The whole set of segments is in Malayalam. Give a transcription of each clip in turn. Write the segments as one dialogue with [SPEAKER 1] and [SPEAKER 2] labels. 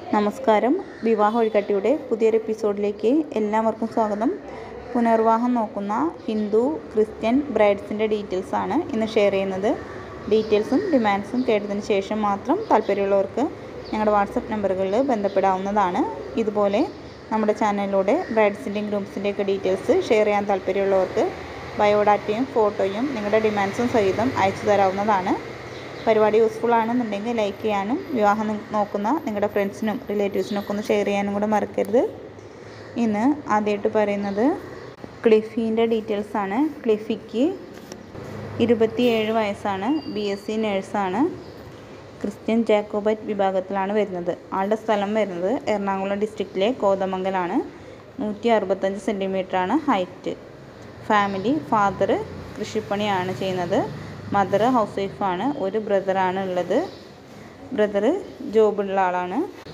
[SPEAKER 1] നമസ്കാരം വിവാഹ വഴികാട്ടിയുടെ പുതിയൊരു എപ്പിസോഡിലേക്ക് എല്ലാവർക്കും സ്വാഗതം പുനർവിവാഹം നോക്കുന്ന ഹിന്ദു ക്രിസ്ത്യൻ ബ്രൈഡ്സിൻ്റെ ഡീറ്റെയിൽസ് ആണ് ഇന്ന് ഷെയർ ചെയ്യുന്നത് ഡീറ്റെയിൽസും ഡിമാൻഡ്സും കേട്ടതിന് ശേഷം മാത്രം താല്പര്യമുള്ളവർക്ക് ഞങ്ങളുടെ വാട്സപ്പ് നമ്പറുകളിൽ ബന്ധപ്പെടാവുന്നതാണ് ഇതുപോലെ നമ്മുടെ ചാനലിലൂടെ ബ്രൈഡ്സിൻ്റെയും ഗ്രൂംസിൻ്റെയൊക്കെ ഡീറ്റെയിൽസ് ഷെയർ ചെയ്യാൻ താല്പര്യമുള്ളവർക്ക് ബയോഡാറ്റയും ഫോട്ടോയും നിങ്ങളുടെ ഡിമാൻഡ്സും സഹിതം അയച്ചു തരാവുന്നതാണ് പരിപാടി യൂസ്ഫുൾ ആണെന്നുണ്ടെങ്കിൽ ലൈക്ക് ചെയ്യാനും വിവാഹം നി- നോക്കുന്ന നിങ്ങളുടെ ഫ്രണ്ട്സിനും റിലേറ്റീവ്സിനും ഒക്കെ ഒന്ന് ഷെയർ ചെയ്യാനും കൂടെ മറക്കരുത് ഇന്ന് ആദ്യമായിട്ട് പറയുന്നത് ക്ലിഫീൻ്റെ ഡീറ്റെയിൽസ് ആണ് ക്ലിഫിക്ക് ഇരുപത്തിയേഴ് വയസ്സാണ് ബി എസ് സി നേഴ്സാണ് ക്രിസ്ത്യൻ ജാക്കോബൈറ്റ് വിഭാഗത്തിലാണ് വരുന്നത് ആളുടെ സ്ഥലം വരുന്നത് എറണാകുളം ഡിസ്ട്രിക്റ്റിലെ കോതമംഗലാണ് നൂറ്റി അറുപത്തഞ്ച് സെൻറ്റിമീറ്ററാണ് ഹൈറ്റ് ഫാമിലി ഫാദർ കൃഷിപ്പണിയാണ് ചെയ്യുന്നത് മദർ ഹൗസ് വൈഫാണ് ഒരു ബ്രദറാണ് ഉള്ളത് ബ്രദർ ജോബുള്ള ആളാണ്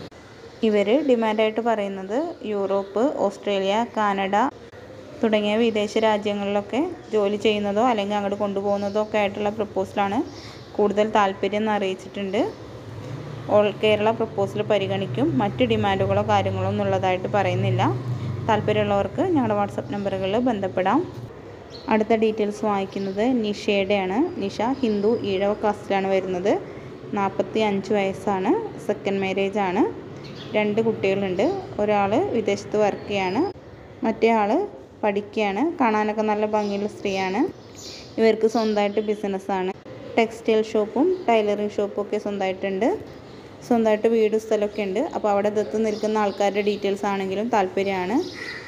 [SPEAKER 1] ഇവർ ഡിമാൻഡായിട്ട് പറയുന്നത് യൂറോപ്പ് ഓസ്ട്രേലിയ കാനഡ തുടങ്ങിയ വിദേശ രാജ്യങ്ങളിലൊക്കെ ജോലി ചെയ്യുന്നതോ അല്ലെങ്കിൽ അങ്ങോട്ട് കൊണ്ടുപോകുന്നതോ ഒക്കെ ആയിട്ടുള്ള പ്രപ്പോസലാണ് കൂടുതൽ താല്പര്യം എന്ന് അറിയിച്ചിട്ടുണ്ട് ഓൾ കേരള പ്രപ്പോസൽ പരിഗണിക്കും മറ്റ് ഡിമാൻഡുകളോ കാര്യങ്ങളോ ഒന്നും ഉള്ളതായിട്ട് പറയുന്നില്ല താല്പര്യമുള്ളവർക്ക് ഞങ്ങളുടെ വാട്സപ്പ് നമ്പറുകളിൽ ബന്ധപ്പെടാം അടുത്ത ഡീറ്റെയിൽസ് വാങ്ങിക്കുന്നത് നിഷയുടെയാണ് നിഷ ഹിന്ദു ഈഴവ കാസ്റ്റിലാണ് വരുന്നത് നാൽപ്പത്തി അഞ്ച് വയസ്സാണ് സെക്കൻഡ് മാരേജ് ആണ് രണ്ട് കുട്ടികളുണ്ട് ഒരാൾ വിദേശത്ത് വർക്ക് ചെയ്യാണ് മറ്റേ ആൾ പഠിക്കുകയാണ് കാണാനൊക്കെ നല്ല ഭംഗിയുള്ള സ്ത്രീയാണ് ഇവർക്ക് സ്വന്തമായിട്ട് ബിസിനസ്സാണ് ടെക്സ്റ്റൈൽ ഷോപ്പും ടൈലറിങ് ഷോപ്പും ഒക്കെ സ്വന്തമായിട്ടുണ്ട് സ്വന്തമായിട്ട് വീടും സ്ഥലമൊക്കെ ഉണ്ട് അപ്പോൾ അവിടെ ദത്ത് നിൽക്കുന്ന ആൾക്കാരുടെ ഡീറ്റെയിൽസ് ആണെങ്കിലും താല്പര്യമാണ്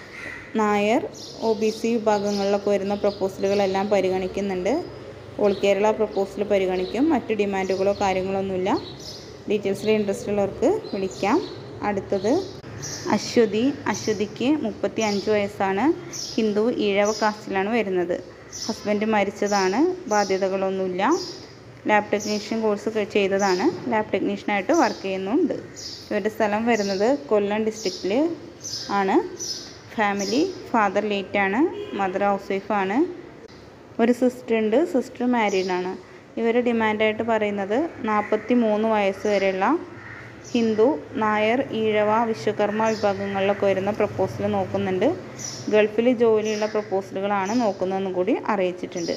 [SPEAKER 1] നായർ ഒ ബി സി വിഭാഗങ്ങളിലൊക്കെ വരുന്ന പ്രപ്പോസലുകളെല്ലാം പരിഗണിക്കുന്നുണ്ട് ഓൾ കേരള പ്രപ്പോസൽ പരിഗണിക്കും മറ്റ് ഡിമാൻഡുകളോ കാര്യങ്ങളോ ഒന്നുമില്ല ഡീറ്റെയിൽസിൽ ഇൻട്രസ്റ്റ് ഉള്ളവർക്ക് വിളിക്കാം അടുത്തത് അശ്വതി അശ്വതിക്ക് മുപ്പത്തി അഞ്ച് വയസ്സാണ് ഹിന്ദു ഈഴവ കാസ്റ്റിലാണ് വരുന്നത് ഹസ്ബൻഡ് മരിച്ചതാണ് ബാധ്യതകളൊന്നുമില്ല ലാബ് ടെക്നീഷ്യൻ കോഴ്സ് ക- ചെയ്തതാണ് ലാബ് ടെക്നീഷ്യനായിട്ട് വർക്ക് ചെയ്യുന്നുണ്ട് ഇവരുടെ സ്ഥലം വരുന്നത് കൊല്ലം ഡിസ്ട്രിക്റ്റിൽ ആണ് ഫാമിലി ഫാദർ ലേറ്റ് ആണ് മദർ ഹൗസ് വൈഫാണ് ഒരു സിസ്റ്റർ ഉണ്ട് സിസ്റ്റർ മാരീഡ് ആണ് ഇവർ ഡിമാൻഡായിട്ട് പറയുന്നത് നാൽപ്പത്തി മൂന്ന് വയസ്സ് വരെയുള്ള ഹിന്ദു നായർ ഈഴവ വിശ്വകർമ്മ വിഭാഗങ്ങളിലൊക്കെ വരുന്ന പ്രപ്പോസൽ നോക്കുന്നുണ്ട് ഗൾഫിൽ ജോലിയുള്ള പ്രപ്പോസലുകളാണ് നോക്കുന്നതെന്നും കൂടി അറിയിച്ചിട്ടുണ്ട്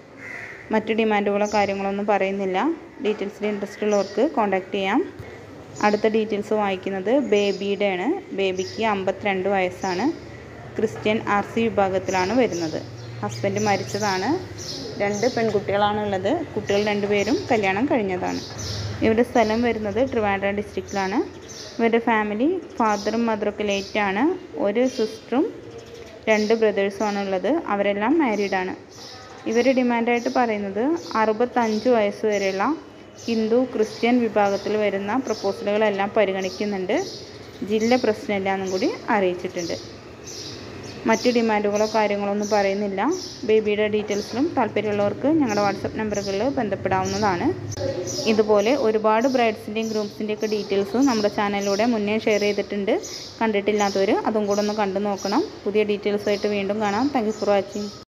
[SPEAKER 1] മറ്റ് ഡിമാൻഡുകളോ കാര്യങ്ങളോ ഒന്നും പറയുന്നില്ല ഡീറ്റെയിൽസിൽ ഇൻട്രസ്റ്റ് ഉള്ളവർക്ക് കോൺടാക്റ്റ് ചെയ്യാം അടുത്ത ഡീറ്റെയിൽസ് വായിക്കുന്നത് ബേബിയുടെയാണ് ബേബിക്ക് അമ്പത്തിരണ്ട് വയസ്സാണ് ക്രിസ്ത്യൻ ആർ സി വിഭാഗത്തിലാണ് വരുന്നത് ഹസ്ബൻഡ് മരിച്ചതാണ് രണ്ട് പെൺകുട്ടികളാണുള്ളത് കുട്ടികൾ രണ്ടുപേരും കല്യാണം കഴിഞ്ഞതാണ് ഇവരുടെ സ്ഥലം വരുന്നത് ട്രിവാൻഡ്രം ഡിസ്ട്രിക്റ്റിലാണ് ഇവരുടെ ഫാമിലി ഫാദറും മദറൊക്കെ ലേറ്റാണ് ഒരു സിസ്റ്ററും രണ്ട് ബ്രദേഴ്സുമാണ് ഉള്ളത് അവരെല്ലാം മാരീഡാണ് ഇവർ ഡിമാൻഡായിട്ട് പറയുന്നത് അറുപത്തഞ്ച് വയസ്സ് വരെയുള്ള ഹിന്ദു ക്രിസ്ത്യൻ വിഭാഗത്തിൽ വരുന്ന പ്രപ്പോസലുകളെല്ലാം പരിഗണിക്കുന്നുണ്ട് ജില്ല പ്രശ്നമില്ല എന്നും കൂടി അറിയിച്ചിട്ടുണ്ട് മറ്റ് ഡിമാൻഡുകളോ കാര്യങ്ങളോ ഒന്നും പറയുന്നില്ല ബേബിയുടെ ഡീറ്റെയിൽസിലും താല്പര്യമുള്ളവർക്ക് ഞങ്ങളുടെ വാട്സപ്പ് നമ്പറുകളിൽ ബന്ധപ്പെടാവുന്നതാണ് ഇതുപോലെ ഒരുപാട് ബ്രൈഡ്സിൻ്റെയും ഗ്രൂംസിൻ്റെയും ഒക്കെ ഡീറ്റെയിൽസ് നമ്മുടെ ചാനലിലൂടെ മുന്നേ ഷെയർ ചെയ്തിട്ടുണ്ട് കണ്ടിട്ടില്ലാത്തവർ അതും കൂടെ ഒന്ന് കണ്ടു നോക്കണം പുതിയ ഡീറ്റെയിൽസായിട്ട് വീണ്ടും കാണാം താങ്ക് യു ഫോർ വാച്ചിങ്